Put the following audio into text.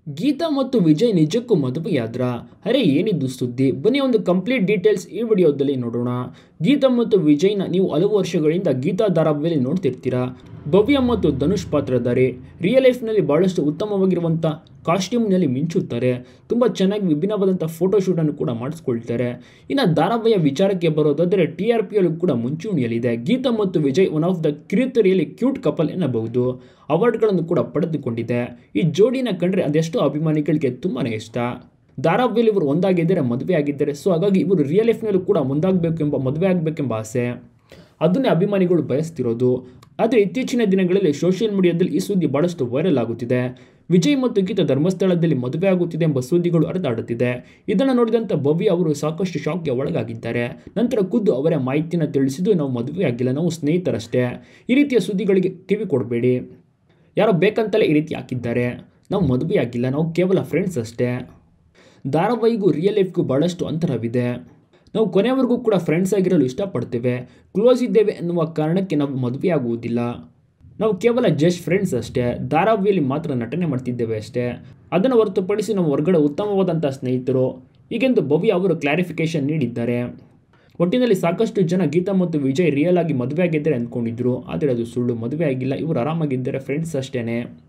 ಗೀತಾ ಮತ್ತು ವಿಜಯ್ ನಿಜಕ್ಕೂ ಮದುವೆಯಾದ್ರ ಅರೆ ಏನಿದ್ದು ಸುದ್ದಿ ಬನ್ನಿ ಒಂದು ಕಂಪ್ಲೀಟ್ ಡೀಟೇಲ್ಸ್ ಈ ವಿಡಿಯೋದಲ್ಲಿ ನೋಡೋಣ ಗೀತಾ ಮತ್ತು ವಿಜಯ್ನ ನೀವು ಹಲವು ವರ್ಷಗಳಿಂದ ಗೀತಾ ಧಾರಾವಾಹಿಯಲ್ಲಿ ನೋಡ್ತಿರ್ತೀರಾ ಭವ್ಯ ಮತ್ತು ಧನುಷ್ ಪಾತ್ರಧಾರಿ ರಿಯಲ್ ಲೈಫ್ನಲ್ಲಿ ಭಾಳಷ್ಟು ಉತ್ತಮವಾಗಿರುವಂಥ ಕಾಸ್ಟ್ಯೂಮ್ನಲ್ಲಿ ಮಿಂಚುತ್ತಾರೆ ತುಂಬ ಚೆನ್ನಾಗಿ ವಿಭಿನ್ನವಾದಂಥ ಫೋಟೋಶೂಟನ್ನು ಕೂಡ ಮಾಡಿಸ್ಕೊಳ್ತಾರೆ ಇನ್ನು ಧಾರಾವಾಹಿಯ ವಿಚಾರಕ್ಕೆ ಬರೋದಾದರೆ ಟಿ ಆರ್ ಪಿಯಲ್ಲೂ ಕೂಡ ಮುಂಚೂಣಿಯಲ್ಲಿದೆ ಗೀತಾ ಮತ್ತು ವಿಜಯ್ ಒನ್ ಆಫ್ ದ ಕಿರುತೆರೆಯಲ್ಲಿ ಕ್ಯೂಟ್ ಕಪಲ್ ಎನ್ನಬಹುದು ಅವಾರ್ಡ್ಗಳನ್ನು ಕೂಡ ಪಡೆದುಕೊಂಡಿದೆ ಈ ಜೋಡಿನ ಕಂಡ್ರೆ ಅದೆಷ್ಟೋ ಅಭಿಮಾನಿಗಳಿಗೆ ತುಂಬಾ ಇಷ್ಟ ಧಾರಾವಾಹಿಯಲ್ಲಿ ಇವರು ಒಂದಾಗಿದ್ದರೆ ಮದುವೆ ಆಗಿದ್ದಾರೆ ಸೊ ಹಾಗಾಗಿ ಇವರು ರಿಯಲ್ ಲೈಫ್ನಲ್ಲೂ ಕೂಡ ಮುಂದಾಗಬೇಕು ಎಂಬ ಮದುವೆ ಆಗಬೇಕೆಂಬ ಆಸೆ ಅದನ್ನೇ ಅಭಿಮಾನಿಗಳು ಬಯಸ್ತಿರೋದು ಆದರೆ ಇತ್ತೀಚಿನ ದಿನಗಳಲ್ಲಿ ಸೋಷಿಯಲ್ ಮೀಡಿಯಾದಲ್ಲಿ ಈ ಸುದ್ದಿ ಭಾಳಷ್ಟು ವೈರಲ್ ಆಗುತ್ತಿದೆ ವಿಜಯ್ ಮತ್ತು ಗೀತಾ ಧರ್ಮಸ್ಥಳದಲ್ಲಿ ಮದುವೆ ಆಗುತ್ತಿದೆ ಎಂಬ ಸುದ್ದಿಗಳು ಹರಿದಾಡುತ್ತಿದೆ ಇದನ್ನು ನೋಡಿದಂಥ ಭವ್ಯ ಅವರು ಸಾಕಷ್ಟು ಶಾಕ್ಗೆ ಒಳಗಾಗಿದ್ದಾರೆ ನಂತರ ಖುದ್ದು ಅವರೇ ಮಾಹಿತಿನ ತಿಳಿಸಿದ್ದು ನಾವು ಮದುವೆ ಆಗಿಲ್ಲ ನಾವು ಸ್ನೇಹಿತರಷ್ಟೇ ಈ ರೀತಿಯ ಸುದ್ದಿಗಳಿಗೆ ಕಿವಿ ಕೊಡಬೇಡಿ ಯಾರೋ ಬೇಕಂತಲೇ ಈ ರೀತಿ ಹಾಕಿದ್ದಾರೆ ನಾವು ಮದುವೆ ಆಗಿಲ್ಲ ನಾವು ಕೇವಲ ಫ್ರೆಂಡ್ಸ್ ಅಷ್ಟೇ ಧಾರಾವಾಹಿಗೂ ರಿಯಲ್ ಲೈಫ್ಗೂ ಭಾಳಷ್ಟು ಅಂತರವಿದೆ ನಾವು ಕೊನೆಯವರೆಗೂ ಕೂಡ ಫ್ರೆಂಡ್ಸ್ ಆಗಿರಲು ಇಷ್ಟಪಡ್ತೇವೆ ಕ್ಲೋಸ್ ಇದ್ದೇವೆ ಎನ್ನುವ ಕಾರಣಕ್ಕೆ ನಾವು ಮದುವೆ ಆಗುವುದಿಲ್ಲ ನಾವು ಕೇವಲ ಜಸ್ಟ್ ಫ್ರೆಂಡ್ಸ್ ಅಷ್ಟೇ ಧಾರಾವಾಹಿಯಲ್ಲಿ ಮಾತ್ರ ನಟನೆ ಮಾಡ್ತಿದ್ದೇವೆ ಅಷ್ಟೇ ಅದನ್ನು ಹೊರತುಪಡಿಸಿ ನಾವು ಹೊರಗಡೆ ಉತ್ತಮವಾದಂಥ ಸ್ನೇಹಿತರು ಹೀಗೆಂದು ಭವ್ಯ ಅವರು ಕ್ಲಾರಿಫಿಕೇಶನ್ ನೀಡಿದ್ದಾರೆ ಒಟ್ಟಿನಲ್ಲಿ ಸಾಕಷ್ಟು ಜನ ಗೀತಾ ಮತ್ತು ವಿಜಯ್ ರಿಯಲ್ ಆಗಿ ಮದುವೆ ಆಗಿದ್ದಾರೆ ಅಂದ್ಕೊಂಡಿದ್ರು ಆದರೆ ಅದು ಸುಳ್ಳು ಮದುವೆ ಆಗಿಲ್ಲ ಇವರು ಆರಾಮಾಗಿದ್ದಾರೆ ಫ್ರೆಂಡ್ಸ್ ಅಷ್ಟೇ